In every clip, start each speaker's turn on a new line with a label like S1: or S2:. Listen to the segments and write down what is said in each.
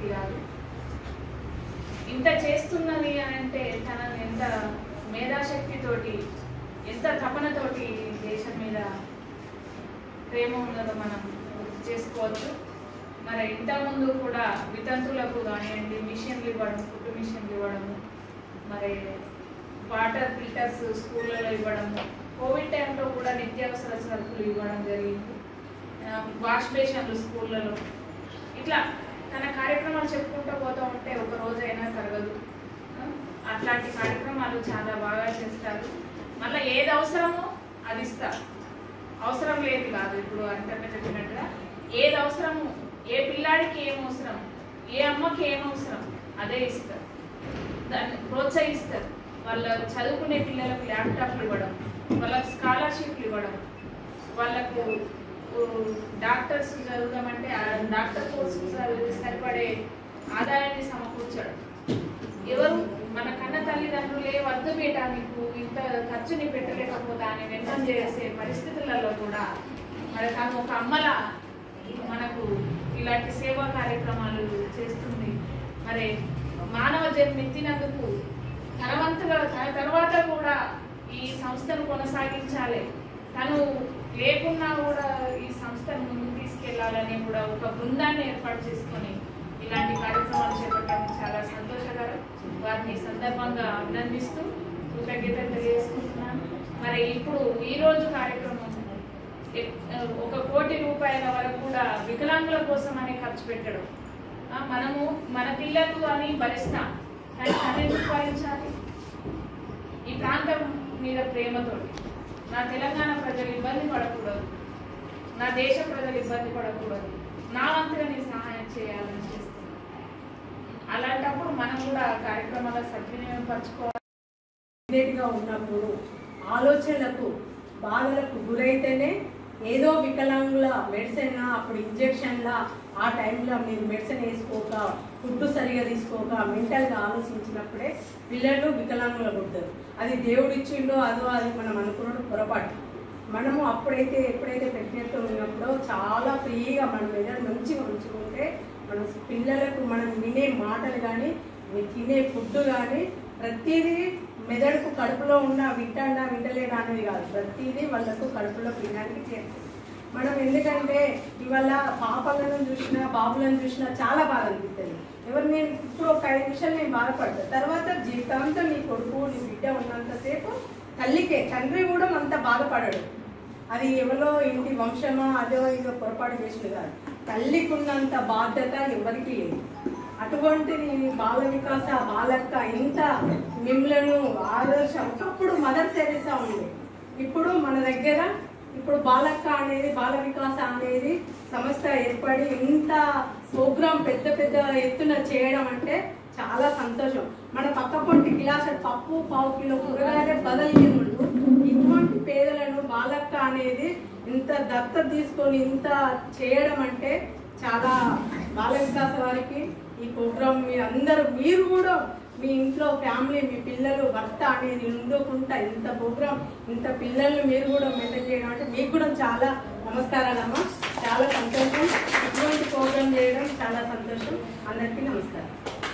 S1: వ్యక్తి కాదు ఇంత చేస్తున్నది అని అంటే తనను ఎంత మేధాశక్తితోటి ఎంత తపనతోటి దేశం మీద ప్రేమ ఉన్నదో మనం గుర్తు చేసుకోవచ్చు మరి ఇంతకుముందు కూడా వితంతులకు కానివ్వండి మిషన్లు ఇవ్వడం ఫుడ్ మిషన్లు ఇవ్వడము మరి వాటర్ ఫిల్టర్స్ స్కూళ్ళలో ఇవ్వడము కోవిడ్ టైంలో కూడా నిత్యావసర సరుకులు ఇవ్వడం జరిగింది ఆ, వాష్ బేషన్లు స్కూళ్ళలో ఇట్లా తన కార్యక్రమాలు చెప్పుకుంటూ పోతూ ఉంటే ఒక రోజైనా తరగదు ఆ, అట్లాంటి కార్యక్రమాలు చాలా బాగా చేస్తారు మళ్ళీ ఏది అవసరమో అది ఇస్తారు అవసరం లేదు కాదు ఇప్పుడు అంతగా చెప్పినట్టుగా ఏది అవసరము ఏ పిల్లాడికి ఏం అవసరం ఏ అమ్మకి ఏం అవసరం అదే ఇస్తారు దాన్ని ప్రోత్సహిస్తారు వాళ్ళ చదువుకునే పిల్లలకు ల్యాప్టాప్లు ఇవ్వడం వాళ్ళకి స్కాలర్షిప్లు ఇవ్వడం వాళ్ళకు ఊ, డాక్టర్స్ చదువుదామంటే ఆ డాక్టర్ కోర్సు సరిపడే ఆదాయాన్ని సమకూర్చడం ఎవరు మన కన్న తల్లిదండ్రులే వద్దు బేట నీకు ఇంత ఖర్చుని పెట్టలేకపోతా అని వ్యర్థం చేసే పరిస్థితులలో కూడా మరి తను ఒక అమ్మల మనకు ఇలాంటి సేవా కార్యక్రమాలు చేస్తుంది మరి మానవ జన్మెత్తినందుకు తనవంతుగా తన తర్వాత కూడా ఈ సంస్థను కొనసాగించాలి తను లేకున్నా కూడా ఈ సంస్థను ముందుకు తీసుకెళ్లాలని కూడా ఒక బృందాన్ని ఏర్పాటు చేసుకొని ఇలాంటి కార్యక్రమాలు చేపట్టడం చాలా సంతోషకరం వారిని ఈ సందర్భంగా అభినందిస్తూ కృతజ్ఞతలు తెలియజేసుకుంటున్నాను మరి ఇప్పుడు ఈ రోజు కార్యక్రమం ఎక్- ఒక కోటి రూపాయల వరకు కూడా వికలాంగుల కోసం అని ఖర్చు పెట్టడం ఆ, మనము మన పిల్లలు అని భరిస్తాం కానీ తను ఎందుకు భరించాలి ఈ ప్రాంతం మీద ప్రేమతోటి నా తెలంగాణ ప్రజలు ఇబ్బంది పడకూడదు నా దేశ ప్రజలు ఇబ్బంది పడకూడదు నా వంతుగా నేను సహాయం చేయాలని చేస్తున్నాను అలాంటప్పుడు మనం కూడా ఆ కార్యక్రమాల సద్వినియోగం పరచుకోవాలి
S2: గా ఉన్నప్పుడు ఆలోచనలకు బాధలకు గురైతేనే ఏదో వికలాంగుల మెడిసిన్ అప్పుడు ఇంజక్షన్లా ఆ టైంలో మీరు మెడిసిన్ వేసుకోక ఫుడ్ సరిగా తీసుకోక మెంటల్గా ఆలోచించినప్పుడే పిల్లలు వికలాంగులు పుడతారు అది దేవుడు ఇచ్చిండో అదో అది మనం అనుకున్నట్టు పొరపాటు మనము అప్పుడైతే ఎప్పుడైతే ప్రెగ్నెంట్ ఉన్నప్పుడో చాలా ఫ్రీగా మన మీద మంచిగా ఉంచుకుంటే మన పిల్లలకు మనం వినే మాటలు కానీ తినే ఫుడ్ కానీ ప్రతిదీ మెదడుకు కడుపులో ఉన్న వింటాడా వింటలేడా అనేది కాదు ప్రతిదీ వాళ్ళకు కడుపులో తినడానికి చేస్తుంది మనం ఎందుకంటే ఇవాళ పాపలను చూసినా బాబులను చూసినా చాలా బాధ అనిపిస్తుంది ఎవరు నేను ఇప్పుడు ఒక ఐదు నిమిషాలు నేను బాధపడతా తర్వాత జీవితాంతం నీ కొడుకు నీ బిడ్డ ఉన్నంతసేపు తల్లికే తండ్రి కూడా అంత బాధపడడు అది ఎవరో ఇంటి వంశమో అదో ఇదో పొరపాటు చేసింది కాదు తల్లికి ఉన్నంత బాధ్యత ఎవరికీ లేదు అటువంటిది బాల వికాస బాలక్క ఇంత మిమ్మలను ఆదర్శ ఒకప్పుడు మదర్ సెరీసా ఉంది ఇప్పుడు మన దగ్గర ఇప్పుడు బాలక్క అనేది బాల వికాస అనేది సంస్థ ఏర్పడి ఇంత ప్రోగ్రాం పెద్ద పెద్ద ఎత్తున చేయడం అంటే చాలా సంతోషం మన పక్క పొంటి గ్లాస్ పప్పు పావు కిలో కూరగాయలే బదలి ముందు ఇటువంటి పేదలను బాలక్క అనేది ఇంత దత్త తీసుకొని ఇంత చేయడం అంటే చాలా బాల వికాస వారికి ఈ ప్రోగ్రామ్ మీ అందరూ మీరు కూడా మీ ఇంట్లో ఫ్యామిలీ మీ పిల్లలు భర్త అనేది ఉండకుండా ఇంత ప్రోగ్రామ్ ఇంత పిల్లల్ని మీరు కూడా మెయింటైన్ చేయడం అంటే మీకు కూడా చాలా నమస్కారాలమ్మా చాలా సంతోషం ఇటువంటి ప్రోగ్రామ్ చేయడం చాలా సంతోషం అందరికీ నమస్కారం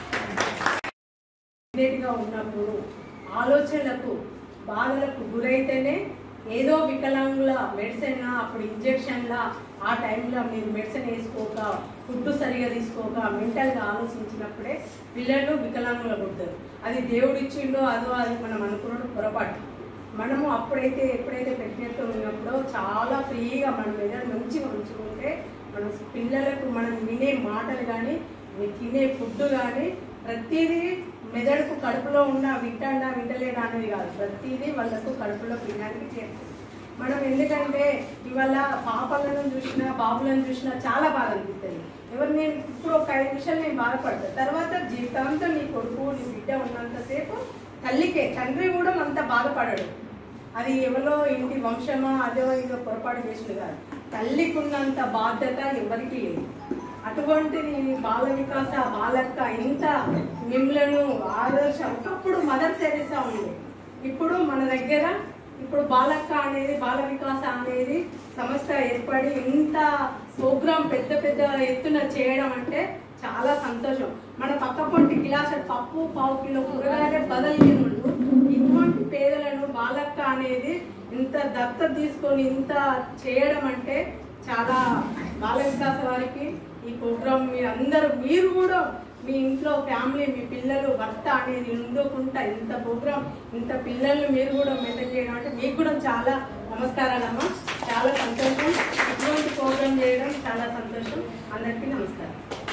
S2: గా ఉన్నప్పుడు ఆలోచనలకు బాధలకు గురైతేనే ఏదో వికలాంగుల మెడిసిన్ అప్పుడు ఇంజక్షన్లా ఆ టైంలో మీరు మెడిసిన్ వేసుకోక ఫుడ్ సరిగా తీసుకోక మెంటల్గా ఆలోచించినప్పుడే పిల్లలు వికలాంగులు పుడతారు అది దేవుడు ఇచ్చిండో అదో అది మనం అనుకున్నట్టు పొరపాటు మనము అప్పుడైతే ఎప్పుడైతే ప్రెగ్నెంట్ ఉన్నప్పుడో చాలా ఫ్రీగా మన మీద మంచిగా ఉంచుకుంటే మన పిల్లలకు మనం వినే మాటలు కానీ తినే ఫుడ్ కానీ ప్రతిదీ మెదడుకు కడుపులో ఉన్న వింటాడా వింటలేడా అనేది కాదు ప్రతిదీ వాళ్ళకు కడుపులో తినడానికి చేస్తుంది మనం ఎందుకంటే ఇవాళ పాపలను చూసినా బాబులను చూసినా చాలా బాధ అనిపిస్తుంది ఎవరు నేను ఇప్పుడు ఒక ఐదు నిమిషాలు నేను బాధపడతా తర్వాత జీవితాంతం నీ కొడుకు నీ బిడ్డ ఉన్నంతసేపు తల్లికే తండ్రి కూడా అంత బాధపడడు అది ఎవరో ఇంటి వంశమో అదో ఇదో పొరపాటు చేసింది కాదు తల్లికి ఉన్నంత బాధ్యత ఎవరికీ లేదు అటువంటిది బాల వికాస బాలక్క ఇంత మిమ్మలను ఆదర్శ ఒకప్పుడు మదర్ సెరీసా ఉంది ఇప్పుడు మన దగ్గర ఇప్పుడు బాలక్క అనేది బాల వికాస అనేది సంస్థ ఏర్పడి ఇంత ప్రోగ్రాం పెద్ద పెద్ద ఎత్తున చేయడం అంటే చాలా సంతోషం మన పక్క పొంటి గిలాస పప్పు పావు కిలో కూరగాయలే బదలి ముందు ఇటువంటి పేదలను బాలక్క అనేది ఇంత దత్త తీసుకొని ఇంత చేయడం అంటే చాలా బాల వికాస వారికి ఈ ప్రోగ్రామ్ మీరు అందరూ మీరు కూడా మీ ఇంట్లో ఫ్యామిలీ మీ పిల్లలు భర్త అనేది ఉండకుండా ఇంత ప్రోగ్రామ్ ఇంత పిల్లల్ని మీరు కూడా మెయింటైన్ చేయడం అంటే మీకు కూడా చాలా నమస్కారాలమ్మా చాలా సంతోషం ఇటువంటి ప్రోగ్రామ్ చేయడం చాలా సంతోషం అందరికీ నమస్కారం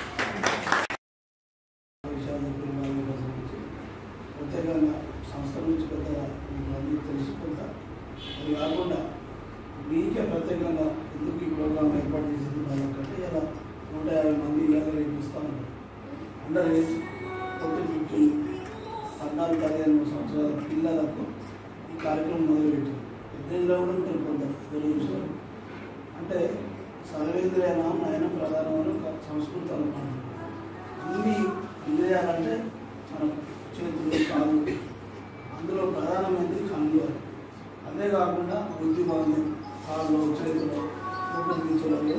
S3: విషయాలు కుటుంబాల కోసం నుంచి ప్రత్యేకంగా సంస్థ నుంచి పెద్దగా మీకు అన్నీ తెలుసుకుంటా అది కాకుండా మీకే ప్రత్యేకంగా ఎందుకు ఈ ప్రోగ్రాం ఏర్పాటు చేసింది వాళ్ళకంటే ఇలా నూట యాభై మంది ఇవాళ రేపు ఇస్తా ఉన్నారు అండర్ ఏజ్ ఫోర్టీ ఫిఫ్టీ పద్నాలుగు పదిహేను సంవత్సరాల పిల్లలకు ఈ కార్యక్రమం మొదలుపెట్టింది పెద్ద ఏజ్లో కూడా ఉంటారు కొందరు తెలుగు అంటే సర్వేంద్రియనామం ఆయన ప్రధానమైన ఒక సంస్కృత అనుమానం అన్ని ఇంద్రియాలంటే మన చేతులు కాళ్ళు అందులో ప్రధానమైనది కళ్ళు అని. అదే కాకుండా బుద్ధి బాంధం కాళ్ళు చేతులు ఊపిరితిత్తుల మీద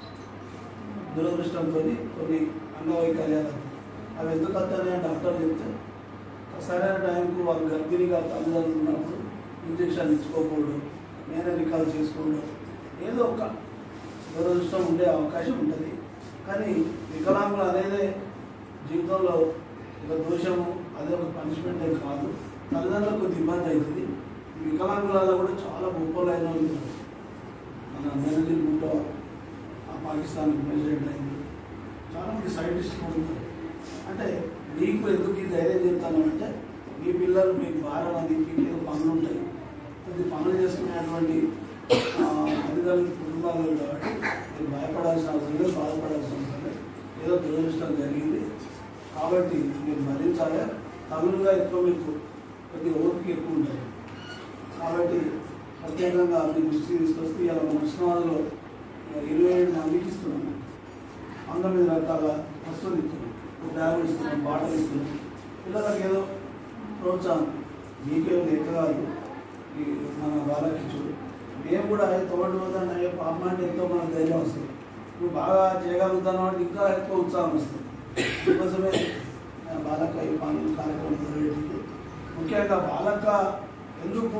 S3: దురదృష్టంతో కొన్ని అంగవైకల్యాలు వస్తాయి. అవి ఎందుకు వస్తాయని డాక్టర్ చెప్తే సరైన టైంకు వాళ్ళు గర్భిణిగా తల్లిదండ్రులు ఉన్నప్పుడు ఇంజక్షన్ ఇచ్చుకోకూడదు నేనే రికాల్ చేసుకోవడం ఏదో ఒక దురదృష్టం ఉండే అవకాశం ఉంటుంది కానీ వికలాంగులు అనేది జీవితంలో ఒక దోషము అదే ఒక పనిష్మెంట్ ఏం కాదు తల్లిదండ్రులకు కొద్ది ఇబ్బంది అవుతుంది ఈ వికలాంగులలో కూడా చాలా గొప్పలైన వాళ్ళు ఉన్నారు. మన బెనజీర్ భూటో ఆ పాకిస్తాన్ ప్రెసిడెంట్ అయింది చాలామంది సైంటిస్టులు కూడా ఉన్నారు అంటే మీకు ఎందుకు ఈ ధైర్యం చెప్తాను అంటే మీ పిల్లలు మీకు భారం అది మీకు ఏదో పనులు ఉంటాయి కొద్ది పనులు చేసుకునేటువంటి ఆ, అధికారుల కుటుంబాలు కాబట్టి మీరు భయపడాల్సిన అవసరం లేదు బాధపడాల్సిన అవసరం లేదు ఏదో దురదృష్టం జరిగింది కాబట్టి మీరు భరించాలి తగులుగా ఎక్కువ మీకు కొద్దిగా ఓపిక ఎక్కువ ఉంటుంది కాబట్టి ప్రత్యేకంగా మీ దృష్టికి తీసుకొస్తే ఇలా మన ఉష్ణవాదులో ఇరవై ఏడు మందికి ఇస్తున్నాం పంతొమ్మిది రకాల వస్తువులు ఇస్తున్నాం బ్యాగులు ఇస్తున్నాం బాటలు ఇస్తున్నాం పిల్లలకి ఏదో ప్రోత్సాహం మీకేం లెక్క కాదు ఈ మన వాళ్ళకి చూడు మేము కూడా తోడు పోతాను అయ్యే పాపం అంటే ఎంతో మనకు ధైర్యం వస్తుంది నువ్వు బాగా చేయగలుగుతాను అంటే ఇంకా ఎక్కువ ఉత్సాహం వస్తుంది అందుకోసమే ఆ, బాలక్క ఈ పనులు కార్యక్రమం మొదలుపెట్టింది ముఖ్యంగా బాలక్క ఎందుకు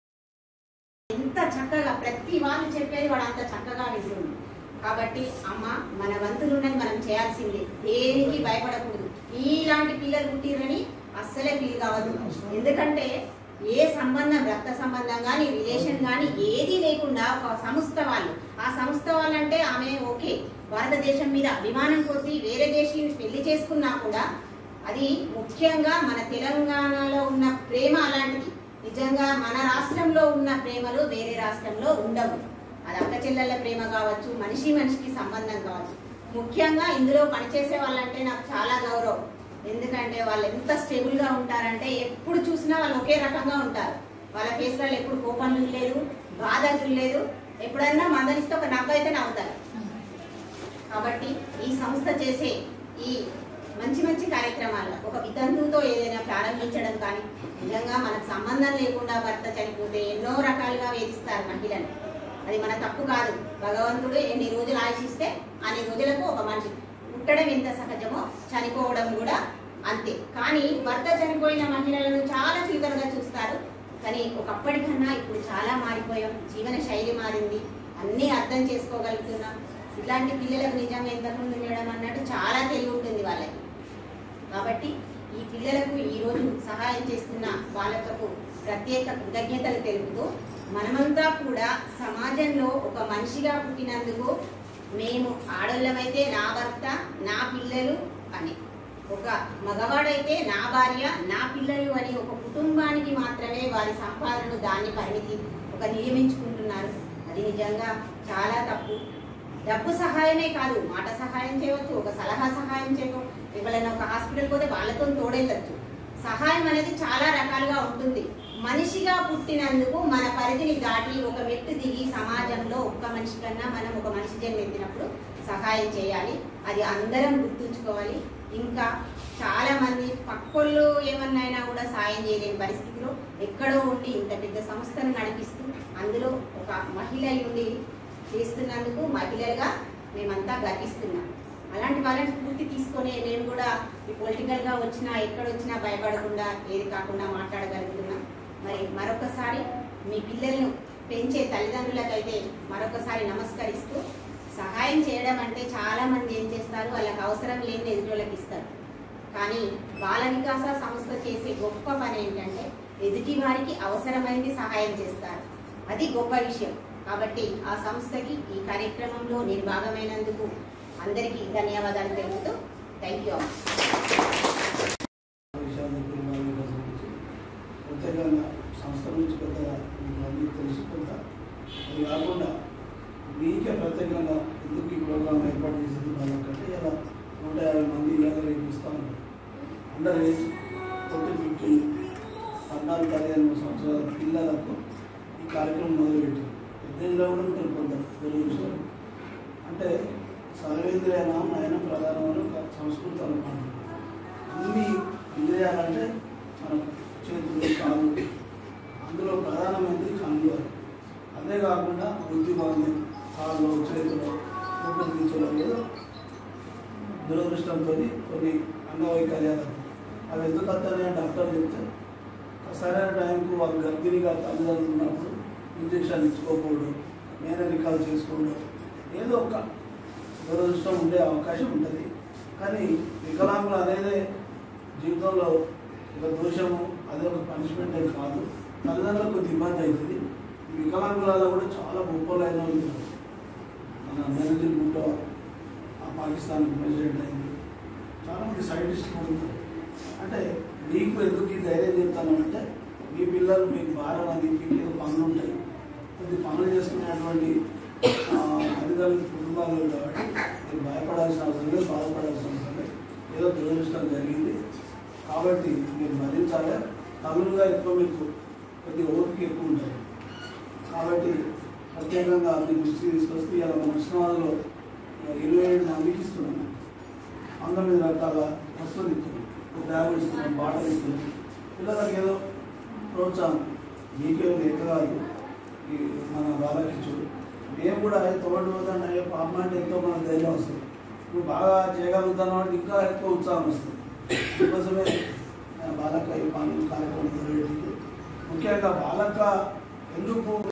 S4: ఎంత చక్కగా ప్రతి వాళ్ళు చెప్పేది వాడు అంత చక్కగా వింటుంది కాబట్టి అమ్మ మన వంతులున్నది మనం చేయాల్సిందే దేనికి భయపడకూడదు ఇలాంటి పిల్లలు పుట్టిరని అస్సలే ఫీల్ కావద్దు ఎందుకంటే ఏ సంబంధం రక్త సంబంధం కానీ రిలేషన్ కానీ ఏది లేకుండా ఒక సంస్థ వాళ్ళు ఆ సంస్థ వాళ్ళంటే ఆమె ఓకే భారతదేశం మీద అభిమానం కొద్దీ వేరే దేశం పెళ్లి చేసుకున్నా కూడా అది ముఖ్యంగా మన తెలంగాణలో ఉన్న ప్రేమ అలాంటిది నిజంగా మన రాష్ట్రంలో ఉన్న ప్రేమలు వేరే రాష్ట్రంలో ఉండవు అది అక్క చెల్లెళ్ళ ప్రేమ కావచ్చు మనిషి మనిషికి సంబంధం కావచ్చు ముఖ్యంగా ఇందులో పనిచేసే వాళ్ళంటే నాకు చాలా గౌరవం ఎందుకంటే వాళ్ళు ఎంత స్టేబుల్ గా ఉంటారంటే ఎప్పుడు చూసినా వాళ్ళు ఒకే రకంగా ఉంటారు వాళ్ళ ఫేస్లలో ఎప్పుడు కోపం లేదు బాధ లేదు ఎప్పుడన్నా మందలిస్తే ఒక నవ్వు అయితే నవ్వుతారు కాబట్టి ఈ సంస్థ చేసే ఈ మంచి మంచి కార్యక్రమాలు ఒక వితంతువుతో ఏదైనా ప్రారంభించడం కానీ నిజంగా మనకు సంబంధం లేకుండా భర్త చనిపోతే ఎన్నో రకాలుగా వేధిస్తారు మహిళలు అది మన తప్పు కాదు భగవంతుడు ఎన్ని రోజులు ఆశిస్తే అన్ని రోజులకు ఒక మనిషి పుట్టడం ఎంత సహజమో చనిపోవడం కూడా అంతే కానీ భర్త చనిపోయిన మహిళలను చాలా చులకనగా చూస్తారు కానీ ఒకప్పటికన్నా ఇప్పుడు చాలా మారిపోయాం జీవన శైలి మారింది అన్నీ అర్థం చేసుకోగలుగుతున్నాం ఇట్లాంటి పిల్లలకు నిజంగా ఎంతమంది ఉండడం అన్నట్టు చాలా తెలివి ఉంటుంది వాళ్ళకి కాబట్టి ఈ పిల్లలకు ఈ రోజు సహాయం చేస్తున్న వాళ్ళకు ప్రత్యేక కృతజ్ఞతలు తెలుపుతూ మనమంతా కూడా సమాజంలో ఒక మనిషిగా పుట్టినందుకు మేము ఆడోళ్ళమైతే నా భర్త నా పిల్లలు అని ఒక మగవాడైతే నా భార్య నా పిల్లలు అని ఒక కుటుంబానికి మాత్రమే వారి సంపాదనను దాన్ని పరిమితి ఒక నియమించుకుంటున్నారు అది నిజంగా చాలా తప్పు డబ్బు సహాయమే కాదు మాట సహాయం చేయవచ్చు ఒక సలహా సహాయం చేయవచ్చు ఎవరైనా ఒక హాస్పిటల్ పోతే వాళ్ళతో తోడెళ్ళచ్చు సహాయం అనేది చాలా రకాలుగా ఉంటుంది మనిషిగా పుట్టినందుకు మన పరిధిని దాటి ఒక మెట్టు దిగి సమాజంలో ఒక్క మనిషి కన్నా మనం ఒక మనిషి జన్మెత్తినప్పుడు సహాయం చేయాలి అది అందరం గుర్తుంచుకోవాలి ఇంకా చాలా మంది పక్కోళ్ళు ఏమన్నైనా కూడా సాయం చేయలేని పరిస్థితిలో ఎక్కడో ఉండి ఇంత పెద్ద సంస్థను నడిపిస్తూ అందులో ఒక మహిళ ఉండి చేస్తున్నందుకు మహిళలుగా మేమంతా గర్విస్తున్నాం అలాంటి వాళ్ళని స్ఫూర్తి తీసుకొని మేము కూడా ఈ పొలిటికల్గా వచ్చినా ఎక్కడ వచ్చినా భయపడకుండా ఏది కాకుండా మాట్లాడగలుగుతున్నాం మరి మరొకసారి మీ పిల్లలను పెంచే తల్లిదండ్రులకైతే మరొకసారి నమస్కరిస్తూ సహాయం చేయడం అంటే చాలా మంది ఏం చేస్తారు వాళ్ళకి అవసరం లేని ఎదుటి ఇస్తారు కానీ బాల వికాస సంస్థ చేసే గొప్ప పని ఏంటంటే ఎదుటి వారికి అవసరమైంది సహాయం చేస్తారు అది గొప్ప విషయం కాబట్టి ఆ సంస్థకి ఈ కార్యక్రమంలో నేను భాగమైనందుకు అందరికీ ధన్యవాదాలు తెలుపుతూ థ్యాంక్ యూ
S3: విషయాలు చెప్పి బాగా గురించి ప్రత్యేకంగా సంస్థ గురించి పెద్దగా మీకు అన్నీ తెలుసు కొంత అది కాకుండా మీకే ప్రత్యేకంగా ఎందుకు ఈ ప్రోగ్రామ్ ఏర్పాటు చేసింది వాళ్ళకంటే ఇలా నూట యాభై మంది ఇలాగ రేపు ఇస్తాను అండర్ ఏజ్ ఫోర్టీ ఫిఫ్టీ పద్నాలుగు పదిహేను సంవత్సరాల పిల్లలకు ఈ కార్యక్రమం మొదలుపెట్టి పెద్ద ఏజ్లో కూడా ఉంటారు కొందరు తెలుగు విషయాలు అంటే సర్వేంద్రియ నామ నయన ప్రధానమైన ఒక సంస్కృత అన్నమాట అన్ని ఇంద్రియాలంటే మన చేతులు కాళ్ళు అందులో ప్రధానమైనది కళ్ళు అదే కాకుండా బుద్ధి బాగుంది కాళ్ళు చేతులు ఊపిరితిత్తులు ఏదో దురదృష్టంతో కొన్ని అంగవైకల్యాలు అవి ఎందుకు వస్తాయని డాక్టర్ చెప్తే సరైన టైంకు వాళ్ళు గర్భిణిగా తల్లిదండ్రులు ఉన్నప్పుడు ఇంజక్షన్ ఇచ్చుకోకపోవడం మేనరికాలు చేసుకోవడం ఏదో ఒక దురదృష్టం ఉండే అవకాశం ఉంటుంది కానీ వికలాంగులు అనేది జీవితంలో ఒక దోషము అదే ఒక పనిష్మెంట్ ఏం కాదు తల్లిదండ్రులకు కొద్ది ఇబ్బంది అవుతుంది ఈ వికలాంగులలో కూడా చాలా గొప్పలైన వాళ్ళు ఉన్నారు. మన మేనేజర్ గుట్టో ఆ పాకిస్తాన్ ప్రెసిడెంట్ అయింది చాలామంది సైంటిస్టులు కూడా ఉన్నారు అంటే మీకు ఎందుకు ఈ ధైర్యం చెప్తాను అంటే మీ పిల్లలు మీకు భారం అది మీకు ఏదో పనులు ఉంటాయి కొద్ది పనులు చేసుకునేటువంటి ఆ, అధికారుల కుటుంబాలు కాబట్టి మీరు భయపడాల్సిన అవసరం లేదు బాధపడాల్సిన అవసరం లేదు ఏదో దురదృష్టం జరిగింది కాబట్టి మీరు భరించాలి తగులుగా ఎక్కువ మీకు కొద్దిగా ఓపిక ఎక్కువ ఉంటుంది కాబట్టి ప్రత్యేకంగా మీ దృష్టికి తీసుకొస్తే ఇలా మన ఉష్ణవాదులో ఇరవై ఏడు మందికి ఇస్తున్నాం పంతొమ్మిది రకాల వస్తువులు ఇస్తున్నాం బ్యాగులు ఇస్తున్నాం బాటలు ఇస్తున్నాం పిల్లలకి ఏదో ప్రోత్సాహం మీకేం లేక కాదు ఈ మన బాలకిచ్చుడు మేము కూడా తోడు పోతాను అయ్యే పాప అంటే ఎంతో మన ధైర్యం వస్తుంది నువ్వు బాగా చేయగలుగుతాను అంటే ఇంకా ఎక్కువ ఉత్సాహం వస్తుంది అందుకోసమే ఆ, బాలక ఈ పనులు కార్యక్రమం మొదలుపెట్టింది ముఖ్యంగా బాలక ఎందుకు